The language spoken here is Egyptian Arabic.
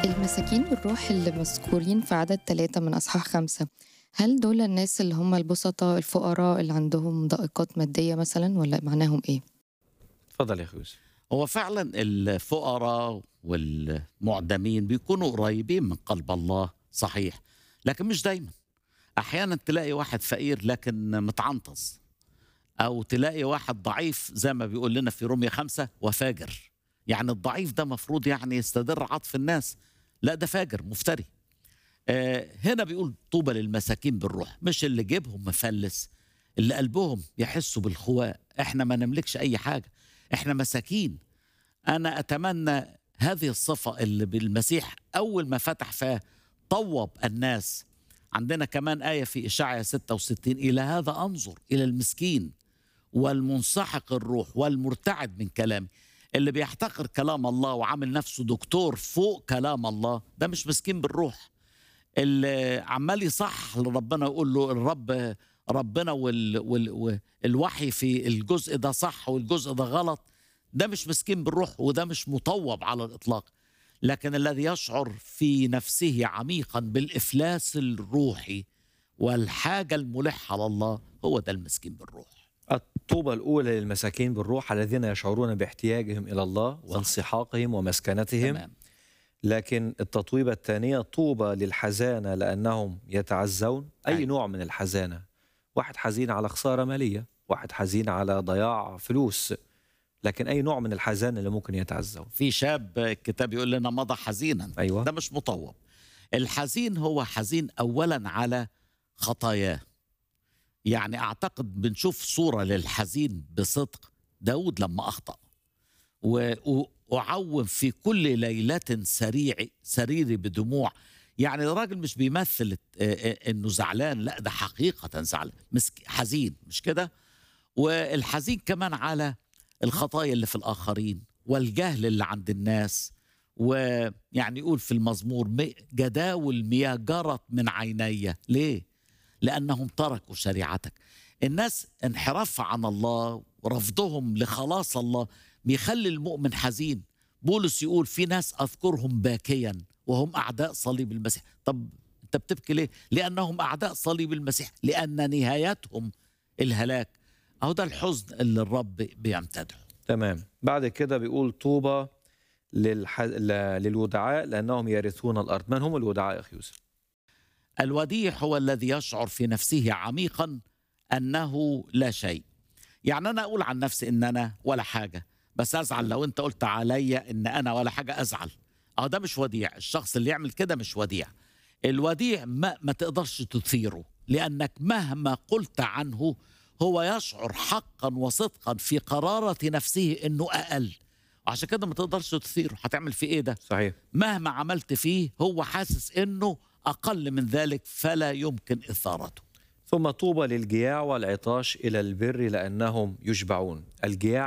المساكين الروح اللي مذكورين في عدد ثلاثة من أصحاح خمسة هل دول الناس اللي هم البسطاء الفقراء اللي عندهم ضائقات مادية مثلا ولا معناهم إيه؟ اتفضل يا اخي يوسف هو فعلا الفقراء والمعدمين بيكونوا قريبين من قلب الله صحيح لكن مش دايما احيانا تلاقي واحد فقير لكن متعنطز او تلاقي واحد ضعيف زي ما بيقول لنا في رومية خمسة وفاجر يعني الضعيف ده مفروض يعني يستدر عطف الناس لا ده فاجر مفتري آه هنا بيقول طوبى للمساكين بالروح مش اللي جيبهم مفلس اللي قلبهم يحسوا بالخواء احنا ما نملكش اي حاجه احنا مساكين انا اتمنى هذه الصفه اللي بالمسيح اول ما فتح فيها طوب الناس عندنا كمان آية في إشعيا 66 إلى هذا أنظر إلى المسكين والمنسحق الروح والمرتعد من كلامي اللي بيحتقر كلام الله وعامل نفسه دكتور فوق كلام الله ده مش مسكين بالروح اللي عمال يصح لربنا يقول له الرب ربنا وال وال والوحي في الجزء ده صح والجزء ده غلط ده مش مسكين بالروح وده مش مطوب على الإطلاق لكن الذي يشعر في نفسه عميقا بالإفلاس الروحي والحاجة الملحة لله هو ده المسكين بالروح الطوبة الأولى للمساكين بالروح الذين يشعرون باحتياجهم إلى الله وانسحاقهم ومسكنتهم تمام لكن التطويبة الثانية طوبى للحزانة لأنهم يتعزون أي أيوة. نوع من الحزانة واحد حزين على خسارة مالية واحد حزين على ضياع فلوس لكن أي نوع من الحزانة اللي ممكن يتعزون في شاب الكتاب يقول لنا مضى حزينا أيوة ده مش مطوب الحزين هو حزين اولا على خطاياه يعني اعتقد بنشوف صوره للحزين بصدق داود لما اخطا و- واعوم في كل ليله سريع سريري بدموع يعني الراجل مش بيمثل آه، آه، انه زعلان لا ده حقيقه زعلان مسك حزين مش كده والحزين كمان على الخطايا اللي في الاخرين والجهل اللي عند الناس ويعني يقول في المزمور "مي- جداول مياه جرت من عيني ليه لانهم تركوا شريعتك الناس انحرافها عن الله ورفضهم لخلاص الله بيخلي المؤمن حزين بولس يقول في ناس اذكرهم باكيا وهم اعداء صليب المسيح طب انت بتبكي ليه لانهم اعداء صليب المسيح لان نهايتهم الهلاك اهو ده الحزن اللي الرب بيمتدحه تمام بعد كده بيقول طوبى للح... ل- للودعاء لأنهم يرثون الأرض من هم الودعاء يا أخي يوسف الوديع هو الذي يشعر في نفسه عميقا انه لا شيء يعني انا اقول عن نفسي ان انا ولا حاجه بس ازعل لو انت قلت عليا ان انا ولا حاجه ازعل اه ده مش وديع الشخص اللي يعمل كده مش وديع الوديع ما, ما تقدرش تثيره لانك مهما قلت عنه هو يشعر حقا وصدقا في قرارة نفسه انه اقل عشان كده ما تقدرش تثيره هتعمل فيه ايه ده صحيح مهما عملت فيه هو حاسس انه اقل من ذلك فلا يمكن اثارته ثم طوبى للجياع والعطاش إلى البر لأنهم يشبعون الجياع